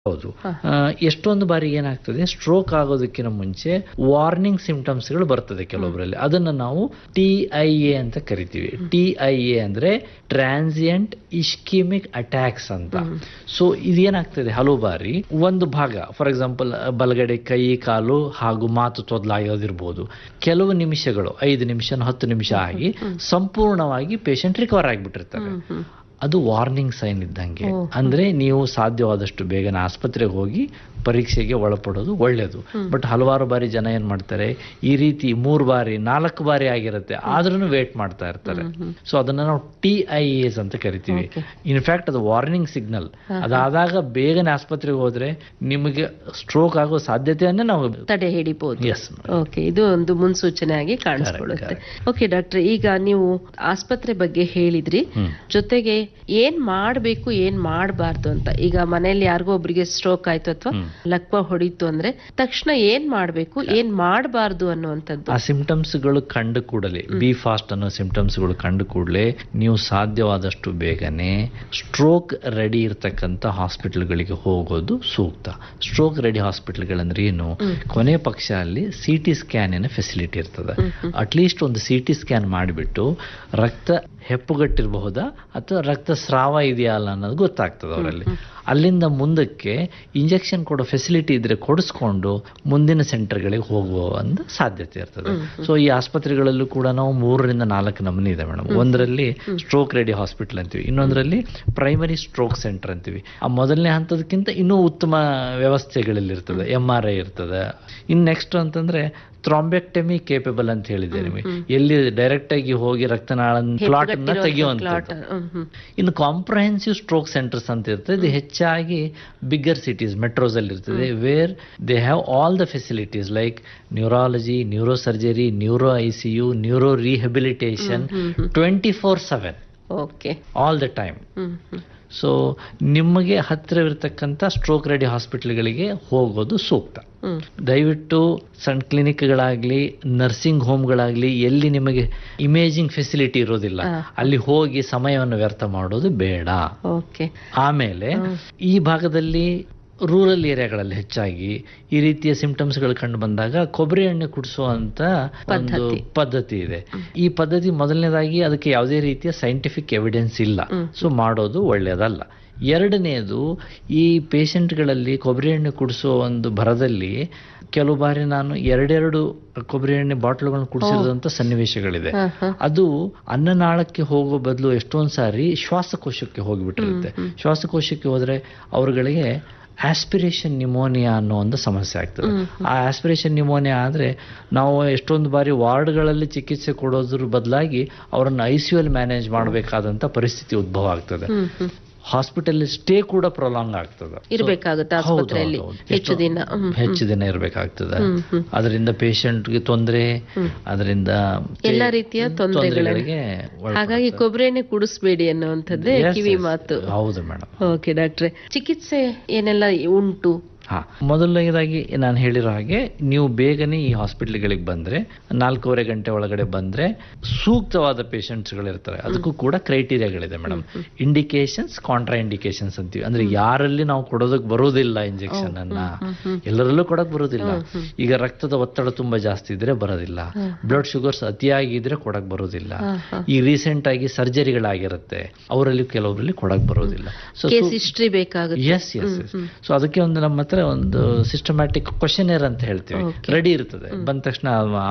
ಹೌದು ಆ, ಎಷ್ಟೊಂದು ಬಾರಿ ಏನಾಗ್ತದೆ ಸ್ಟ್ರೋಕ್ ಆಗೋದಕ್ಕಿಂತ ಮುಂಚೆ ವಾರ್ನಿಂಗ್ ಸಿಂಪ್ಟಮ್ಸ್ ಗಳು ಬರ್ತದೆ ಕೆಲವೊಬ್ಬರಲ್ಲಿ ಅದನ್ನ ನಾವು ಟಿ ಐ ಎ ಅಂತ ಕರಿತೀವಿ ಟಿ ಐ ಎ ಅಂದ್ರೆ ಟ್ರಾನ್ಸಿಯಂಟ್ ಇಶ್ಕಿಮಿಕ್ ಅಟ್ಯಾಕ್ಸ್ ಅಂತ ಸೊ ಇದೇನಾಗ್ತದೆ ಹಲವು ಬಾರಿ ಒಂದು ಭಾಗ ಫಾರ್ ಎಕ್ಸಾಂಪಲ್ ಬಲಗಡೆ ಕೈ ಕಾಲು ಹಾಗೂ ಮಾತು ತೊದಲಾಗೋದಿರ್ಬೋದು ಕೆಲವು ನಿಮಿಷಗಳು ಐದು ನಿಮಿಷ ಹತ್ತು ನಿಮಿಷ ಆಗಿ ಸಂಪೂರ್ಣವಾಗಿ ಪೇಷಂಟ್ ರಿಕವರ್ ಆಗಿಬಿಟ್ಟಿರ್ತಾರೆ ಅದು ವಾರ್ನಿಂಗ್ ಸೈನ್ ಇದ್ದಂಗೆ ಅಂದ್ರೆ ನೀವು ಸಾಧ್ಯವಾದಷ್ಟು ಬೇಗನೆ ಆಸ್ಪತ್ರೆಗೆ ಹೋಗಿ ಪರೀಕ್ಷೆಗೆ ಒಳಪಡೋದು ಒಳ್ಳೆಯದು ಬಟ್ ಹಲವಾರು ಬಾರಿ ಜನ ಏನ್ ಮಾಡ್ತಾರೆ ಈ ರೀತಿ ಮೂರು ಬಾರಿ ನಾಲ್ಕು ಬಾರಿ ಆಗಿರುತ್ತೆ ಆದ್ರೂ ವೇಟ್ ಮಾಡ್ತಾ ಇರ್ತಾರೆ ಸೊ ಅದನ್ನ ನಾವು ಟಿ ಐ ಎಸ್ ಅಂತ ಕರಿತೀವಿ ಇನ್ಫ್ಯಾಕ್ಟ್ ಅದು ವಾರ್ನಿಂಗ್ ಸಿಗ್ನಲ್ ಅದಾದಾಗ ಬೇಗನೆ ಆಸ್ಪತ್ರೆಗೆ ಹೋದ್ರೆ ನಿಮಗೆ ಸ್ಟ್ರೋಕ್ ಆಗೋ ಸಾಧ್ಯತೆಯನ್ನೇ ನಾವು ತಡೆ ಹಿಡಿಬಹುದು ಎಸ್ ಓಕೆ ಇದು ಒಂದು ಮುನ್ಸೂಚನೆ ಆಗಿ ಕಾಣಿಸ್ಕೊಳ್ಳುತ್ತೆ ಓಕೆ ಡಾಕ್ಟರ್ ಈಗ ನೀವು ಆಸ್ಪತ್ರೆ ಬಗ್ಗೆ ಹೇಳಿದ್ರಿ ಜೊತೆಗೆ ಏನ್ ಮಾಡ್ಬೇಕು ಏನ್ ಮಾಡಬಾರ್ದು ಅಂತ ಈಗ ಮನೆಯಲ್ಲಿ ಯಾರಿಗೋ ಒಬ್ರಿಗೆ ಸ್ಟ್ರೋಕ್ ಆಯ್ತು ಅಥವಾ ಲಕ್ವ ಹೊಡಿತು ಅಂದ್ರೆ ತಕ್ಷಣ ಏನ್ ಮಾಡ್ಬೇಕು ಏನ್ ಮಾಡಬಾರ್ದು ಅನ್ನುವಂಥದ್ದು ಆ ಸಿಂಪ್ಟಮ್ಸ್ಗಳು ಕಂಡು ಕೂಡಲೇ ಬಿ ಫಾಸ್ಟ್ ಅನ್ನೋ ಸಿಂಪ್ಟಮ್ಸ್ಗಳು ಕಂಡು ಕೂಡಲೇ ನೀವು ಸಾಧ್ಯವಾದಷ್ಟು ಬೇಗನೆ ಸ್ಟ್ರೋಕ್ ರೆಡಿ ಇರ್ತಕ್ಕಂಥ ಹಾಸ್ಪಿಟಲ್ಗಳಿಗೆ ಹೋಗೋದು ಸೂಕ್ತ ಸ್ಟ್ರೋಕ್ ರೆಡಿ ಹಾಸ್ಪಿಟಲ್ಗಳಂದ್ರೆ ಏನು ಕೊನೆ ಪಕ್ಷ ಅಲ್ಲಿ ಸಿ ಟಿ ಸ್ಕ್ಯಾನಿನ ಫೆಸಿಲಿಟಿ ಇರ್ತದೆ ಅಟ್ಲೀಸ್ಟ್ ಒಂದು ಸಿ ಟಿ ಸ್ಕ್ಯಾನ್ ಮಾಡಿಬಿಟ್ಟು ರಕ್ತ ಹೆಪ್ಪುಗಟ್ಟಿರಬಹುದಾ ಅಥವಾ ರಕ್ತ ಸ್ರಾವ ಇದೆಯಾ ಅಲ್ಲ ಅನ್ನೋದು ಗೊತ್ತಾಗ್ತದೆ ಅವರಲ್ಲಿ ಅಲ್ಲಿಂದ ಮುಂದಕ್ಕೆ ಇಂಜೆಕ್ಷನ್ ಕೊಡೋ ಫೆಸಿಲಿಟಿ ಇದ್ರೆ ಕೊಡಿಸ್ಕೊಂಡು ಮುಂದಿನ ಸೆಂಟರ್ಗಳಿಗೆ ಹೋಗುವ ಒಂದು ಸಾಧ್ಯತೆ ಇರ್ತದೆ ಸೊ ಈ ಆಸ್ಪತ್ರೆಗಳಲ್ಲೂ ಕೂಡ ನಾವು ಮೂರರಿಂದ ನಾಲ್ಕು ನಮೂನೆ ಇದೆ ಮೇಡಮ್ ಒಂದರಲ್ಲಿ ಸ್ಟ್ರೋಕ್ ರೆಡಿ ಹಾಸ್ಪಿಟಲ್ ಅಂತೀವಿ ಇನ್ನೊಂದರಲ್ಲಿ ಪ್ರೈಮರಿ ಸ್ಟ್ರೋಕ್ ಸೆಂಟರ್ ಅಂತೀವಿ ಆ ಮೊದಲನೇ ಹಂತದಕ್ಕಿಂತ ಇನ್ನೂ ಉತ್ತಮ ವ್ಯವಸ್ಥೆಗಳಲ್ಲಿ ಇರ್ತದೆ ಎಂ ಆರ್ ಐ ಇರ್ತದೆ ಇನ್ನು ನೆಕ್ಸ್ಟ್ ಅಂತಂದ್ರೆ ಥ್ರಾಂಬೆಕ್ಟಮಿ ಕೇಪಬಲ್ ಅಂತ ಹೇಳಿದೆ ನಿಮಗೆ ಎಲ್ಲಿ ಡೈರೆಕ್ಟ್ ಆಗಿ ಹೋಗಿ ರಕ್ತನಾಳ ಕ್ಲಾಟ್ ಅನ್ನ ತೆಗೆಯುವಂಥದ್ದು ಹ್ಮ್ ಹ್ಮ್ ಇನ್ನು ಕಾಂಪ್ರಹೆನ್ಸಿವ್ ಸ್ಟ್ರೋಕ್ ಸೆಂಟರ್ಸ್ ಅಂತ ಇರ್ತದೆ ಇದು ಹೆಚ್ಚಾಗಿ ಬಿಗ್ಗರ್ ಸಿಟೀಸ್ ಮೆಟ್ರೋಸ್ ಅಲ್ಲಿ ಇರ್ತದೆ where they have all the facilities like neurology neuro surgery neuro I C U neuro rehabilitation twenty four seven okay all the time hmm hmm so ನಿಮಗೆ ಹತ್ತಿರವಿರ್ತಕ್ಕಂಥ stroke ready ಹಾಸ್ಪಿಟಲ್ಗಳಿಗೆ ಹೋಗೋದು ಸೂಕ್ತ ಹ್ಮ್ ದಯವಿಟ್ಟು ಸಣ್ಣ ಕ್ಲಿನಿಕ್ಗಳಾಗ್ಲಿ nursing ಹೋಮ್ಗಳಾಗ್ಲಿ ಎಲ್ಲಿ ನಿಮಗೆ ಇಮೇಜಿಂಗ್ ಫೆಸಿಲಿಟಿ ಇರೋದಿಲ್ಲ ಅಲ್ಲಿ ಹೋಗಿ ಸಮಯವನ್ನು ವ್ಯರ್ಥ ಮಾಡೋದು ಬೇಡ ಓಕೆ ಆಮೇಲೆ ಈ ಭಾಗದಲ್ಲಿ ರೂರಲ್ ಏರಿಯಾಗಳಲ್ಲಿ ಹೆಚ್ಚಾಗಿ ಈ ರೀತಿಯ ಸಿಂಪ್ಟಮ್ಸ್ಗಳು ಕಂಡು ಬಂದಾಗ ಕೊಬ್ಬರಿ ಎಣ್ಣೆ ಕುಡಿಸುವಂತ ಒಂದು ಪದ್ಧತಿ ಇದೆ ಈ ಪದ್ಧತಿ ಮೊದಲನೇದಾಗಿ ಅದಕ್ಕೆ ಯಾವುದೇ ರೀತಿಯ ಸೈಂಟಿಫಿಕ್ ಎವಿಡೆನ್ಸ್ ಇಲ್ಲ ಸೊ ಮಾಡೋದು ಒಳ್ಳೆಯದಲ್ಲ ಎರಡನೆಯದು ಈ ಪೇಷಂಟ್ಗಳಲ್ಲಿ ಕೊಬ್ಬರಿ ಎಣ್ಣೆ ಕುಡಿಸೋ ಒಂದು ಭರದಲ್ಲಿ ಕೆಲವು ಬಾರಿ ನಾನು ಎರಡೆರಡು ಕೊಬ್ಬರಿ ಎಣ್ಣೆ ಬಾಟ್ಲುಗಳನ್ನು ಕುಡಿಸಿರೋದಂತ ಸನ್ನಿವೇಶಗಳಿದೆ ಅದು ಅನ್ನನಾಳಕ್ಕೆ ಹೋಗೋ ಬದಲು ಎಷ್ಟೊಂದು ಸಾರಿ ಶ್ವಾಸಕೋಶಕ್ಕೆ ಹೋಗಿಬಿಟ್ಟಿರುತ್ತೆ ಶ್ವಾಸಕೋಶಕ್ಕೆ ಹೋದ್ರೆ ಅವರುಗಳಿಗೆ ಆಸ್ಪಿರೇಷನ್ ನಿಮೋನಿಯಾ ಅನ್ನೋ ಒಂದು ಸಮಸ್ಯೆ ಆಗ್ತದೆ ಆ ಆಸ್ಪಿರೇಷನ್ ನಿಮೋನಿಯಾ ಆದ್ರೆ ನಾವು ಎಷ್ಟೊಂದು ಬಾರಿ ವಾರ್ಡ್ಗಳಲ್ಲಿ ಚಿಕಿತ್ಸೆ ಕೊಡೋದ್ರ ಬದಲಾಗಿ ಅವರನ್ನು ಐ ಸಿ ಅಲ್ಲಿ ಮ್ಯಾನೇಜ್ ಮಾಡಬೇಕಾದಂತ ಪರಿಸ್ಥಿತಿ ಉದ್ಭವ ಆಗ್ತದೆ ಹಾಸ್ಪಿಟಲ್ ಸ್ಟೇ ಕೂಡ ಪ್ರೊಲಾಂಗ್ ಆಗ್ತದೆ ಇರ್ಬೇಕಾಗುತ್ತೆ ಹೌದು, ಆಸ್ಪತ್ರೆಯಲ್ಲಿ ಹೌದು, ಹೌದು. ಹೆಚ್ಚು ದಿನ ಹ್ಮ್ ಹೆಚ್ಚು ದಿನ ಇರಬೇಕಾಗ್ತದೆ ಅದರಿಂದ ಪೇಷಂಟ್ಗೆ ತೊಂದರೆ ಅದರಿಂದ ಎಲ್ಲ ರೀತಿಯ ತೊಂದರೆಗಳಿಗೆ ಒಳಪಡ್ತಾರೆ. ಹಾಗಾಗಿ ಕೊಬ್ಬರಿ ಎಣ್ಣೆ ಕುಡಿಸ್ಬೇಡಿ ಅನ್ನುವಂಥದ್ದೇ Yes, ಕಿವಿ yes. ಮಾತು ಹೌದು ಮೇಡಮ್ ಓಕೆ ಡಾಕ್ಟ್ರೆ ಚಿಕಿತ್ಸೆ ಏನೆಲ್ಲ ಉಂಟು ಹಾ ಮೊದಲನೇದಾಗಿ ನಾನು ಹೇಳಿರೋ ಹಾಗೆ ನೀವು ಬೇಗನೆ ಈ ಹಾಸ್ಪಿಟ್ಲ್ಗಳಿಗೆ ಬಂದ್ರೆ ನಾಲ್ಕೂವರೆ ಗಂಟೆ ಒಳಗಡೆ ಬಂದ್ರೆ ಸೂಕ್ತವಾದ ಪೇಷಂಟ್ಸ್ಗಳಿರ್ತಾರೆ ಅದಕ್ಕೂ ಕೂಡ ಕ್ರೈಟೀರಿಯಾಗಳಿದೆ ಮೇಡಮ್ ಇಂಡಿಕೇಶನ್ಸ್ ಕಾಂಟ್ರಾ ಇಂಡಿಕೇಶನ್ಸ್ ಅಂತೀವಿ ಅಂದ್ರೆ ಯಾರಲ್ಲಿ ನಾವು ಕೊಡೋದಕ್ಕೆ ಬರೋದಿಲ್ಲ ಇಂಜೆಕ್ಷನ್ ಅನ್ನ ಎಲ್ಲರಲ್ಲೂ ಕೊಡಕ್ ಬರೋದಿಲ್ಲ ಈಗ ರಕ್ತದ ಒತ್ತಡ ತುಂಬಾ ಜಾಸ್ತಿ ಇದ್ರೆ ಬರೋದಿಲ್ಲ ಬ್ಲಡ್ ಶುಗರ್ಸ್ ಅತಿಯಾಗಿದ್ರೆ ಕೊಡಕ್ ಬರೋದಿಲ್ಲ ಈ ರೀಸೆಂಟ್ ಆಗಿ ಸರ್ಜರಿಗಳಾಗಿರುತ್ತೆ ಅವರಲ್ಲಿ ಕೆಲವರಲ್ಲಿ ಕೊಡಕ್ ಬರೋದಿಲ್ಲ ಸೊ ಕೇಸ್ ಹಿಸ್ಟ್ರಿ ಬೇಕಾಗುತ್ತೆ ಎಸ್ ಎಸ್ ಎಸ್ ಸೊ ಅದಕ್ಕೆ ಒಂದು ನಮ್ಮ ಹತ್ರ ಒಂದು ಸಿಸ್ಟಮ್ಯಾಟಿಕ್ ಕ್ವಶನೇರ್ ಅಂತ ಹೇಳ್ತೀವಿ ರೆಡಿ ಇರ್ತದೆ ಬಂದ ತಕ್ಷಣ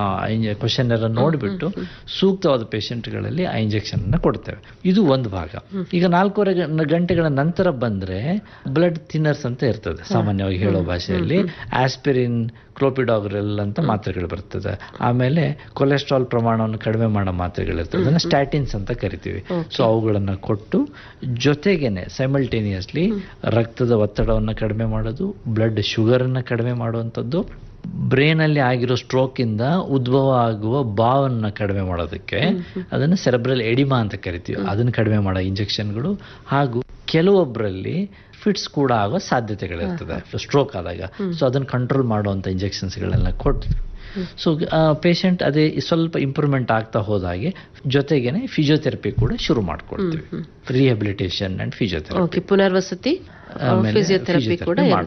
ಕ್ವಶನೇರ್ ನೋಡಿಬಿಟ್ಟು ಸೂಕ್ತವಾದ ಪೇಷಂಟ್ಗಳಲ್ಲಿ ಆ ಇಂಜೆಕ್ಷನ್ ಅನ್ನ ಕೊಡ್ತೇವೆ ಇದು ಒಂದು ಭಾಗ ಈಗ ನಾಲ್ಕೂವರೆ ಗಂ- ಗಂಟೆಗಳ ನಂತರ ಬಂದ್ರೆ ಬ್ಲಡ್ ಥಿನ್ನರ್ಸ್ ಅಂತ ಇರ್ತದೆ ಸಾಮಾನ್ಯವಾಗಿ ಹೇಳೋ ಭಾಷೆಯಲ್ಲಿ ಆಸ್ಪಿರಿನ್ ಕ್ಲೋಪಿಡಾಗ್ರೆಲ್ ಅಂತ ಮಾತ್ರೆಗಳು ಬರ್ತದೆ ಆಮೇಲೆ ಕೊಲೆಸ್ಟ್ರಾಲ್ ಪ್ರಮಾಣವನ್ನು ಕಡಿಮೆ ಮಾಡೋ ಮಾತ್ರೆಗಳಿರ್ತದೆ ಅದನ್ನ ಸ್ಟ್ಯಾಟಿನ್ಸ್ ಅಂತ ಕರಿತೀವಿ ಸೊ ಅವುಗಳನ್ನ ಕೊಟ್ಟು ಜೊತೆಗೇನೆ ಸೈಮಲ್ಟೇನಿಯಸ್ಲಿ ರಕ್ತದ ಒತ್ತಡವನ್ನು ಕಡಿಮೆ ಮಾಡೋದು ಬ್ಲಡ್ ಶುಗರ್ ಅನ್ನ ಕಡಿಮೆ ಮಾಡುವಂಥದ್ದು ಬ್ರೈನ್ ಅಲ್ಲಿ ಆಗಿರೋ ಸ್ಟ್ರೋಕ್ ಇಂದ ಉದ್ಭವ ಆಗುವ ಬಾವನ್ನ ಕಡಿಮೆ ಮಾಡೋದಕ್ಕೆ ಅದನ್ನ ಸೆರೆಬ್ರಲ್ ಎಡಿಮಾ ಅಂತ ಕರಿತೀವಿ ಅದನ್ನ ಕಡಿಮೆ ಮಾಡೋ ಇಂಜೆಕ್ಷನ್ಗಳು ಹಾಗೂ ಕೆಲವೊಬ್ಬರಲ್ಲಿ ಫಿಟ್ಸ್ ಕೂಡ ಆಗೋ ಸಾಧ್ಯತೆಗಳಿರ್ತದೆ ಸ್ಟ್ರೋಕ್ ಆದಾಗ ಸೊ ಅದನ್ನ ಕಂಟ್ರೋಲ್ ಮಾಡುವಂತ ಇಂಜೆಕ್ಷನ್ಸ್ಗಳನ್ನ ಕೊಟ್ಟು ಸೊ ಪೇಷಂಟ್ ಅದೇ ಸ್ವಲ್ಪ ಇಂಪ್ರೂವ್ಮೆಂಟ್ ಆಗ್ತಾ ಹೋದಾಗೆ ಜೊತೆಗೇನೆ ಫಿಸಿಯೋಥೆರಪಿ ಕೂಡ ಶುರು ಮಾಡ್ಕೊಡ್ತೀವಿ ರಿಹಬಿಲಿಟೇಷನ್ ಅಂಡ್ ಫಿಸಿಯೋಥೆರಪಿ ಓಕೆ ಪುನರ್ವಸತಿ ಆಮೇಲೆ ಫಿಸಿಯೋಥೆರಪಿ ಕೂಡ physiotherapy